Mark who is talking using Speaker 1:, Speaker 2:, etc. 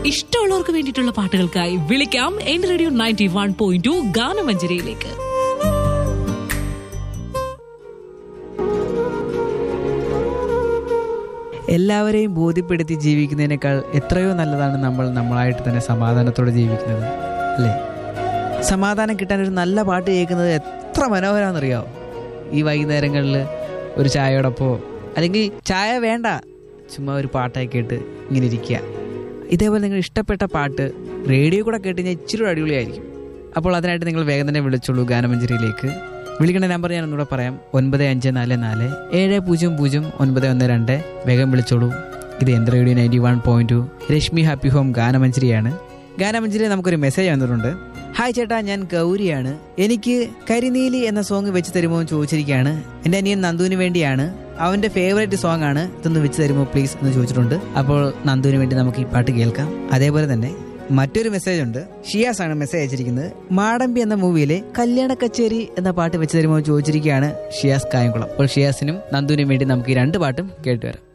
Speaker 1: ഇഷ്ടമുള്ളവർക്ക് വേണ്ടിയിട്ടുള്ള പാട്ടുകൾക്കായി വിളിക്കാം എന്റെ radio ninety one point two ഗാനമഞ്ജരിയിലേക്ക്
Speaker 2: എല്ലാവരെയും ബോധ്യപ്പെടുത്തി ജീവിക്കുന്നതിനേക്കാൾ എത്രയോ നല്ലതാണ് നമ്മൾ നമ്മളായിട്ട് തന്നെ സമാധാനത്തോടെ ജീവിക്കുന്നത് അല്ലേ സമാധാനം കിട്ടാൻ ഒരു നല്ല പാട്ട് കേൾക്കുന്നത് എത്ര മനോഹരമാണെന്നറിയാമോ ഈ വൈകുന്നേരങ്ങളിൽ ഒരു ചായയോടൊപ്പോ അല്ലെങ്കിൽ ചായ വേണ്ട ചുമ്മാ ഒരു പാട്ടായി കേട്ട് ഇങ്ങനെ ഇരിക്കുക ഇതേപോലെ നിങ്ങൾ ഇഷ്ടപ്പെട്ട പാട്ട് റേഡിയോ കൂടെ കേട്ട് കഴിഞ്ഞാൽ ഇച്ചിരി കൂടെ അടിപൊളിയായിരിക്കും അപ്പോൾ അതിനായിട്ട് നിങ്ങൾ വേഗം തന്നെ വിളിച്ചോളൂ ഗാനമഞ്ജരിയിലേക്ക് വിളിക്കേണ്ട നമ്പർ ഞാൻ ഒന്നുകൂടെ പറയാം ഒൻപത് അഞ്ച് നാല് നാല് ഏഴ് പൂജ്യം പൂജ്യം ഒൻപത് ഒന്ന് രണ്ട് വേഗം വിളിച്ചോളൂ ഇത് എൻ്റെ radio ninety one point two Rashmi happy home ഗാനമഞ്ജരിയാണ് ഗാനമഞ്ജരി നമുക്കൊരു മെസ്സേജ് വന്നിട്ടുണ്ട് ഹായ് ചേട്ടാ ഞാൻ ഗൗരിയാണ് എനിക്ക് കരിനീലി എന്ന സോങ് വെച്ച് തരുമോ എന്ന് ചോദിച്ചിരിക്കുകയാണ് എൻ്റെ അനിയൻ നന്ദുവിന് വേണ്ടിയാണ് അവന്റെ ഫേവറേറ്റ് സോങ് ആണ് ഇതൊന്ന് വെച്ച് തരുമോ പ്ലീസ് എന്ന് ചോദിച്ചിട്ടുണ്ട് അപ്പോൾ നന്ദുവിന് വേണ്ടി നമുക്ക് ഈ പാട്ട് കേൾക്കാം അതേപോലെ തന്നെ മറ്റൊരു മെസ്സേജ് ഉണ്ട് ഷിയാസ് ആണ് മെസ്സേജ് അയച്ചിരിക്കുന്നത് മാടമ്പി എന്ന മൂവിയിലെ കല്യാണ കച്ചേരി എന്ന പാട്ട് വെച്ച് തരുമോ എന്ന് ചോദിച്ചിരിക്കുകയാണ് ഷിയാസ് കായംകുളം അപ്പോൾ ഷിയാസിനും നന്ദുവിനും വേണ്ടി നമുക്ക് ഈ രണ്ട് പാട്ടും കേട്ടുവരാം